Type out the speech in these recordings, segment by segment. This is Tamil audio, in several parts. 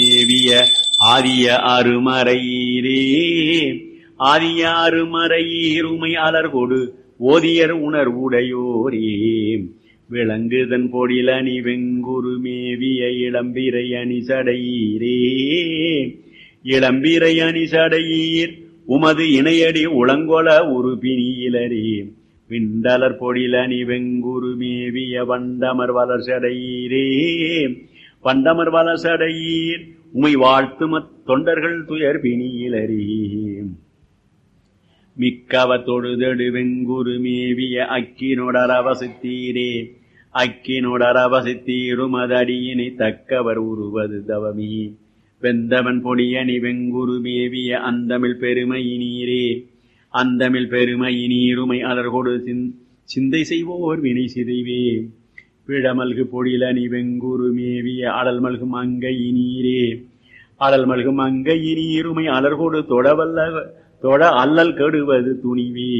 மேவிய ஆரிய அருமறையீரே ஆரிய அருமறையீருமை அலர்கொடு ஓதியர் உணர்வுடையோரே விளங்குதன் பொடிலணி வெங்குரு மேவிய இளம்பிரை அணி சடையீரே இளம்பிரை அணி சடையீர் உமது இணையடி உளங்கொல உருபினியிலரே விண்டலர் பொடிலணி வெங்குரு மேவிய வண்டமர் வளர்சடையீரே வண்டமர் வளர்சடையீர் உமை வாழ்த்துமத் தொண்டர்கள் துயர் பிணியிலரே மிக்கவ தொழுதெடு வெங்குரு மேவிய அக்கினோடரவசித்தீரே அக்கினோடரவசித்தீருமதடியினை தக்கவர் உருவது தவமி வெந்தவன் பொடியணி வெங்குரு மேவிய அந்தமிழ் பெருமையினீரே அந்தமிழ் பெருமையினீருமை அலர்கொடு சிந்தை செய்வோர் வினை சிதைவே பிழமல்கு பொடிலணி வெங்குரு மேவிய அடல் மல்கும் அங்கையினீரே அடல் மல்கும் அங்கையினீருமை அலர்கொடு தொடவல்ல தொட அல்லல் கெடுவது துணிவே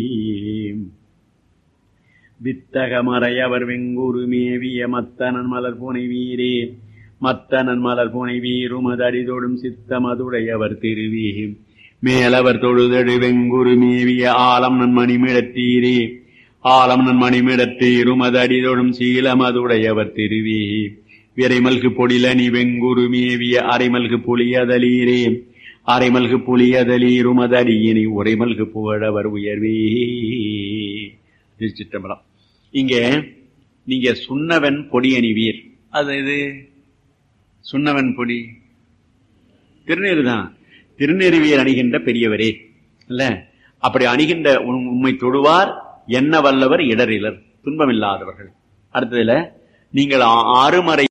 வித்தக மறையவர் வெங்குரு மேவிய மத்தனன் மலர் புனை வீரே மத்தனன் மலர் புனை வீருமது அடிதொடும் சித்தமதுடையவர் திருவே மேலவர் தொழுதடு வெங்குரு மேவிய ஆலம் நன் மணிமிடத்தீரே ஆலம் நன் மணிமிடத்தீருமது அடிதொடும் சீலமதுடையவர் திருவே விரைமல்கு பொடிலனி வெங்குரு மேவிய அரைமல்கு புலியதலீரே அரைமல்கு புலியதலீருமதடியினை உரைமல்கு புகழவர் உயர்வே திருச்சிற்றம்பலம் இங்க நீங்க சுண்ணவன் பொடி அணிவீர் அது இது சுண்ணவன் பொடி திருநீர் தான் திருநெருவியர் அணிகின்ற பெரியவரே இல்ல அப்படி அணிகின்ற உண்மை தொடுவார் என்ன வல்லவர் இடரிலர் துன்பமில்லாதவர்கள் அடுத்ததுல நீங்கள் ஆறுமறை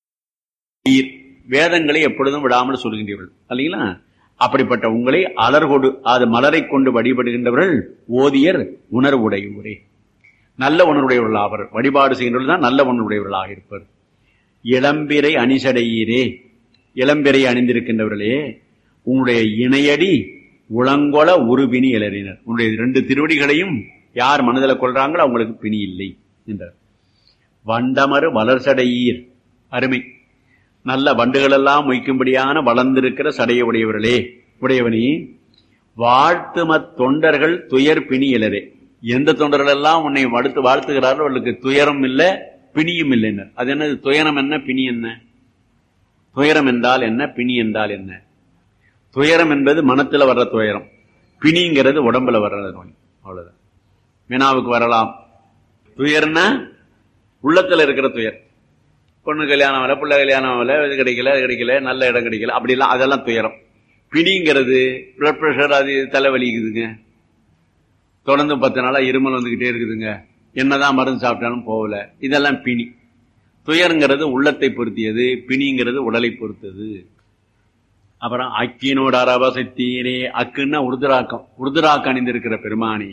வேதங்களை எப்பொழுதும் விடாமல் சொல்கின்றீர்கள் இல்லைங்களா அப்படிப்பட்ட உங்களை அலர்கொடு அது மலரை கொண்டு வழிபடுகின்றவர்கள் ஓதியர் உணர்வுடையவரே நல்ல உணர்வுடையவர்கள் ஆவர் வழிபாடு செய்கின்றவர்கள் தான் நல்ல உணர்வுடையவர்களாக இருப்பர் இளம்பிரை அணிசடையீரே இளம்பிரை அணிந்திருக்கின்றவர்களே உன்னுடைய இணையடி உளங்கொல ஒரு பிணி இளறினர் உன்னுடைய ரெண்டு திருவடிகளையும் யார் மனதில் கொள்றாங்களோ அவங்களுக்கு பிணி இல்லை என்றார் வண்டமறு வளர்சடையீர் அருமை நல்ல வண்டுகள் எல்லாம் மொய்க்கும்படியான வளர்ந்திருக்கிற சடைய உடையவர்களே உடையவனி வாழ்த்தும தொண்டர்கள் துயர் பிணி இலரே எந்த தொண்டர்கள் எல்லாம் உன்னை வடுத்து வாழ்த்துகிறார்கள் அவர்களுக்கு துயரம் இல்லை பிணியும் இல்லை அது என்னது துயரம் என்ன பிணி என்ன துயரம் என்றால் என்ன பிணி என்றால் என்ன துயரம் என்பது மனத்துல வர்ற துயரம் பிணிங்கிறது உடம்புல வர்ற நோய் அவ்வளவுதான் வினாவுக்கு வரலாம் துயர்னா உள்ளத்துல இருக்கிற துயர் பொண்ணு கல்யாணம் ஆகல பிள்ளை கல்யாணம் ஆகல இது கிடைக்கல அது கிடைக்கல நல்ல இடம் கிடைக்கல அப்படிலாம் அதெல்லாம் துயரம் பிணிங்கிறது பிளட் ப்ரெஷர் அது தலைவலிக்குதுங்க தொடர்ந்து பத்து நாளா இருமல் வந்துகிட்டே இருக்குதுங்க என்னதான் மருந்து சாப்பிட்டாலும் போகல இதெல்லாம் பிணி துயருங்கிறது உள்ளத்தை பொருத்தியது பிணிங்கிறது உடலை பொறுத்தது அப்புறம் அக்கினோட அரவசத்தீரே அக்குன்னா உருதுராக்கம் உருதுராக்கம் அணிந்திருக்கிற பெருமானி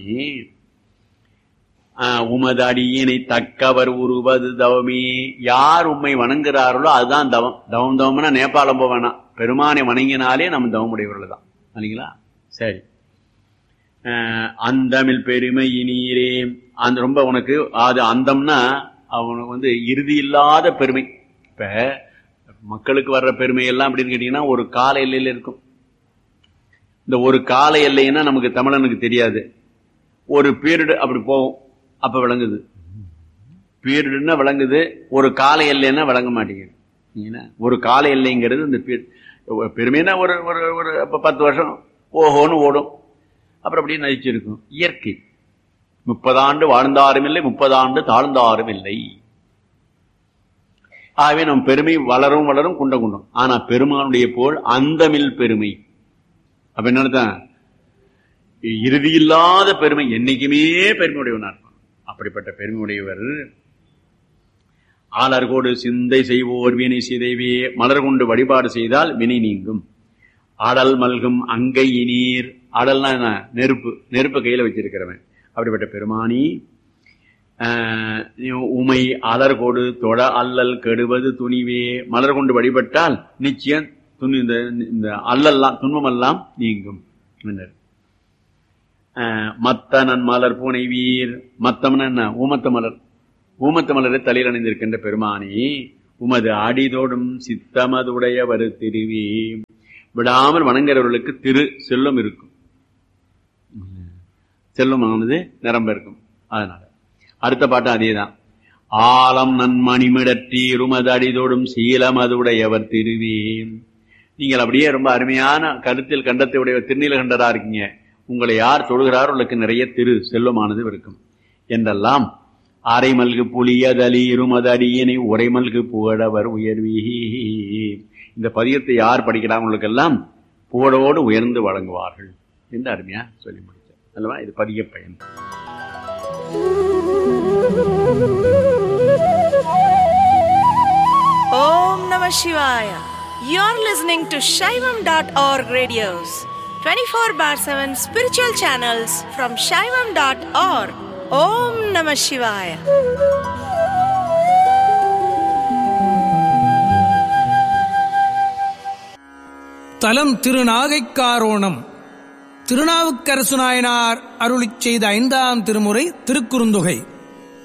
உமது அடியினை தக்கவர் உருவது தவமே யார் உண்மை வணங்குறார்களோ அதுதான் தவம் தவம் தவம்னா நேபாளம் போவேனா பெருமானை வணங்கினாலே நம்ம தவம் உடையவர்கள் தான் இல்லைங்களா சரி அந்தமில் பெருமை இனீரே அந்த ரொம்ப உனக்கு அது அந்தம்னா அவனுக்கு வந்து இறுதி இல்லாத பெருமை இப்ப மக்களுக்கு வர்ற பெருமை எல்லாம் அப்படின்னு கேட்டீங்கன்னா ஒரு கால எல்லையில இருக்கும் இந்த ஒரு கால எல்லைன்னா நமக்கு தமிழனுக்கு தெரியாது ஒரு பீரியடு அப்படி போகும் அப்ப விளங்குது பீரியடுன்னா விளங்குது ஒரு கால எல்லைன்னா விளங்க மாட்டேங்குது ஒரு கால எல்லைங்கிறது இந்த பெருமைனா ஒரு ஒரு ஒரு பத்து வருஷம் ஓஹோன்னு ஓடும் அப்புறம் அப்படியே நதிச்சிருக்கும் இயற்கை முப்பதாண்டு வாழ்ந்தாரும் இல்லை முப்பதாண்டு தாழ்ந்தாரும் இல்லை ஆகவே நம் பெருமை வளரும் வளரும் குண்டம் குண்டம் ஆனா பெருமானுடைய போல் அந்தமில் பெருமை அப்ப என்னதான் இறுதியில்லாத பெருமை என்னைக்குமே பெருமையுடையவனா இருப்பான் அப்படிப்பட்ட பெருமையுடையவர் ஆளர்கோடு சிந்தை செய்வோர் வினை சிதைவே மலர் கொண்டு வழிபாடு செய்தால் வினை நீங்கும் அடல் மல்கும் அங்கை நீர் அடல்னா என்ன நெருப்பு நெருப்பு கையில வச்சிருக்கிறவன் அப்படிப்பட்ட பெருமானி உமை அலர் கொடு தொட அல்லல் கெடுவது துணிவே மலர் கொண்டு வழிபட்டால் நிச்சயம் துணி இந்த இந்த அல்லல்லாம் துன்பமெல்லாம் நீங்கும் மத்தனன் மலர் பூனை வீர் மத்தம்னா என்ன ஊமத்த மலர் ஊமத்த மலரை தலையில் அணிந்திருக்கின்ற பெருமானி உமது அடிதோடும் சித்தமதுடைய வரு திருவி விடாமல் வணங்குறவர்களுக்கு திரு செல்வம் இருக்கும் செல்வமானது நிரம்ப இருக்கும் அதனால அடுத்த பாட்டு அதேதான் ஆலம் நன்மணிமிடற்றீரும் அடிதோடும் சீலம் அதுடையவர் திருவே நீங்கள் அப்படியே ரொம்ப அருமையான கருத்தில் கண்டத்தை உடைய திருநீலகண்டரா இருக்கீங்க உங்களை யார் தொழுகிறாரோ உங்களுக்கு நிறைய திரு செல்வமானது இருக்கும் என்றெல்லாம் அரை மல்கு புலியதலி இருமது அடியினை உரை மல்கு புகழவர் உயர்வீ இந்த பதியத்தை யார் படிக்கிறாங்களுக்கெல்லாம் புகழோடு உயர்ந்து வழங்குவார்கள் என்று அருமையா சொல்லி முடித்தார் அல்லவா இது பதிய பயன் Om Namah Shivaya. You're listening to Shaivam.org radios, 24 bar 7 spiritual channels from Shaivam.org. Om Namah Shivaya. தலம் திருநாகைக்காரோணம் திருநாவுக்கரசு நாயனார் அருளிச் செய்த ஐந்தாம் திருமுறை திருக்குறுந்தொகை